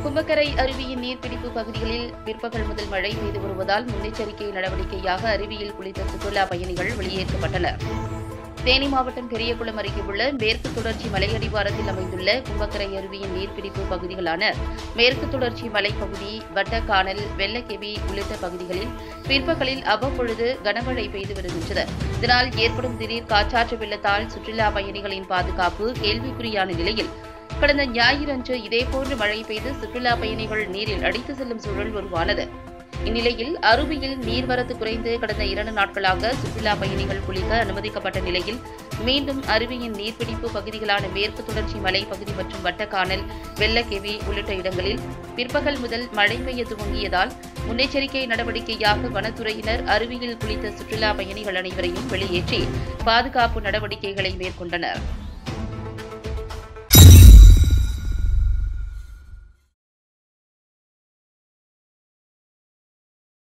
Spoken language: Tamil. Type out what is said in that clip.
கும்பக்கரை அருவியின் நீர்பிடிப்பு பகுதிகளில் பிற்பகல் முதல் மழை பெய்து வருவதால் முன்னெச்சரிக்கை நடவடிக்கையாக அருவியில் குளித்த சுற்றுலா பயணிகள் வெளியேற்றப்பட்டனர் தேனி மாவட்டம் பெரியகுளம் அருகே உள்ள மேற்கு தொடர்ச்சி மலையடிவாரத்தில் அமைந்துள்ள கும்பக்கரை அருவியின் நீர்பிடிப்பு பகுதிகளான மேற்கு தொடர்ச்சி மலைப்பகுதி வட்டக்கானல் வெள்ளக்கெவி உள்ளிட்ட பகுதிகளில் பிற்பகலில் அவ்வப்பொழுது கனமழை பெய்து வருகின்றது இதனால் ஏற்படும் திடீர் காற்றாற்று வெள்ளத்தால் சுற்றுலா பயணிகளின் பாதுகாப்பு கேள்விக்குறியான நிலையில் கடந்த ஞாயிறன்று இதேபோன்று மழை பெய்து சுற்றுலா பயணிகள் நீரில் அடித்து செல்லும் சூழல் உருவானது இந்நிலையில் அருவியில் நீர்வரத்து குறைந்து கடந்த இரண்டு நாட்களாக சுற்றுலா பயணிகள் குளிக்க அனுமதிக்கப்பட்ட நிலையில் மீண்டும் அருவியின் நீர்பிடிப்பு பகுதிகளான மேற்கு தொடர்ச்சி மலைப்பகுதி மற்றும் வட்டக்கானல் வெள்ளக்கெவி உள்ளிட்ட இடங்களில் பிற்பகல் முதல் மழை பெய்ய துவங்கியதால் முன்னெச்சரிக்கை நடவடிக்கையாக வனத்துறையினர் அருவியில் குளித்த சுற்றுலா பயணிகள் அனைவரையும் வெளியேற்றி பாதுகாப்பு நடவடிக்கைகளை மேற்கொண்டனர்